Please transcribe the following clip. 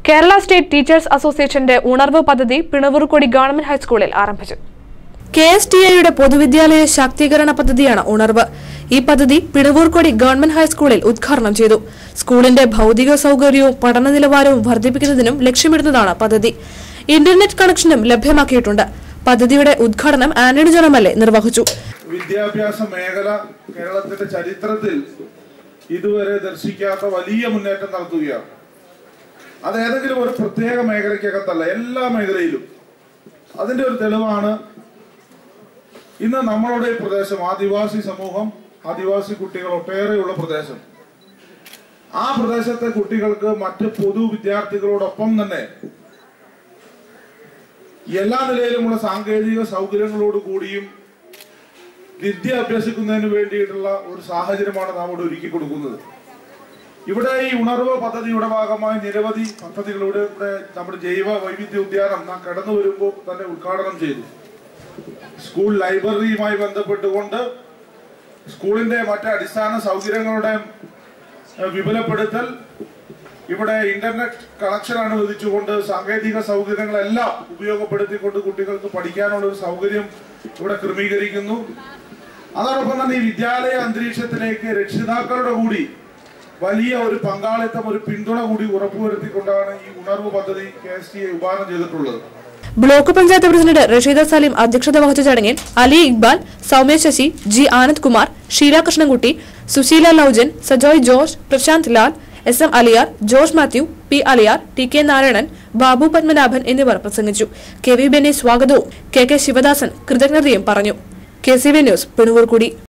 Kerala state teachers അസോസിയേഷന്റെ ഉണർവ് പദ്ധതി പിണവൂർക്കൊടി ഗവൺമെന്റ് ഹൈസ്കൂളിൽ ആരംഭിച്ചു കെ എസ് ടി ഐയുടെ പൊതുവിദ്യാലയ ശാക്തീകരണ പദ്ധതിയാണ് ഉണർവ് ഈ പദ്ധതി പിണവൂർക്കൊടി ഗവൺമെന്റ് ഹൈസ്കൂളിൽ ഉദ്ഘാടനം ചെയ്തു സ്കൂളിന്റെ ഭൗതിക സൗകര്യവും പഠന നിലവാരവും വർദ്ധിപ്പിക്കുന്നതിനും ലക്ഷ്യമിടുന്നതാണ് പദ്ധതി ഇന്റർനെറ്റ് കണക്ഷനും ലഭ്യമാക്കിയിട്ടുണ്ട് പദ്ധതിയുടെ ഉദ്ഘാടനം ആന്റണി ജനമല്ലെ നിർവഹിച്ചു വിദ്യാഭ്യാസ മേഖല കേരളത്തിന്റെ ചരിത്രത്തിൽ ഇതുവരെ ദർശിക്കാത്ത വലിയ മുന്നേറ്റം നടത്തുകയാണ് അത് ഏതെങ്കിലും ഒരു പ്രത്യേക മേഖലയ്ക്കകത്തല്ല എല്ലാ മേഖലയിലും അതിന്റെ ഒരു തെളിവാണ് ഇന്ന് നമ്മളുടെ ഈ പ്രദേശം ആദിവാസി സമൂഹം ആദിവാസി കുട്ടികൾ ഒട്ടേറെയുള്ള പ്രദേശം ആ പ്രദേശത്തെ കുട്ടികൾക്ക് മറ്റ് പൊതു വിദ്യാർത്ഥികളോടൊപ്പം തന്നെ എല്ലാ നിലയിലുമുള്ള സാങ്കേതിക സൗകര്യങ്ങളോട് കൂടിയും വിദ്യ അഭ്യസിക്കുന്നതിന് വേണ്ടിയിട്ടുള്ള ഒരു സാഹചര്യമാണ് നാം ഇവിടെ ഒരുക്കി കൊടുക്കുന്നത് ഇവിടെ ഈ ഉണർവ് പദ്ധതിയുടെ ഭാഗമായി നിരവധി പദ്ധതികൾ ഇവിടെ ഇവിടെ നമ്മുടെ ജൈവ വൈവിധ്യ ഉദ്യാനം നാം കടന്നു വരുമ്പോൾ തന്നെ ഉദ്ഘാടനം ചെയ്തു സ്കൂൾ ലൈബ്രറിയുമായി ബന്ധപ്പെട്ടുകൊണ്ട് സ്കൂളിന്റെ മറ്റ് അടിസ്ഥാന സൗകര്യങ്ങളുടെ ഏഹ്, വിപുലപ്പെടുത്തൽ ഇവിടെ ഇന്റർനെറ്റ് കണക്ഷൻ അനുവദിച്ചുകൊണ്ട് സാങ്കേതിക സൗകര്യങ്ങളെല്ലാം ഉപയോഗപ്പെടുത്തിക്കൊണ്ട് കുട്ടികൾക്ക് പഠിക്കാനുള്ള ഒരു സൗകര്യം ഇവിടെ ക്രമീകരിക്കുന്നു അതോടൊപ്പം തന്നെ ഈ വിദ്യാലയ അന്തരീക്ഷത്തിലേക്ക് രക്ഷിതാക്കളുടെ കൂടി വലിയ ഒരു പങ്കാളിത്തം ഒരു പിന്തുണ കൂടി ഉറപ്പുവരുത്തിക്കൊണ്ടാണ് ഈ ഉണർവ് പദ്ധതി കെ എസ് ടി എ വിഭാവനം ചെയ്തിട്ടുള്ളത് ബ്ലോക്ക് പഞ്ചായത്ത് പ്രസിഡന്റ് റഷീദ സലീം അധ്യക്ഷത വഹിച്ച ചടങ്ങിൽ അലി ഇക്ബാൽ സൗമ്യ ശശി ജി ആനന്ദ് കുമാർ ഷീല കൃഷ്ണൻകുട്ടി സുശീല ലൌജൻ Sajoy George Prashanth Lal S M Aliyar George Mathew P Aliyar T K Narayanan Babu Padmanabhan എന്നിവർ പ്രസംഗിച്ചു കെ വി ബെന്നി സ്വാഗതവും കെ കെ ശിവദാസൻ കൃതജ്ഞതയും പറഞ്ഞു കെ സി വി ന്യൂസ് പിണുവൂർക്കുടി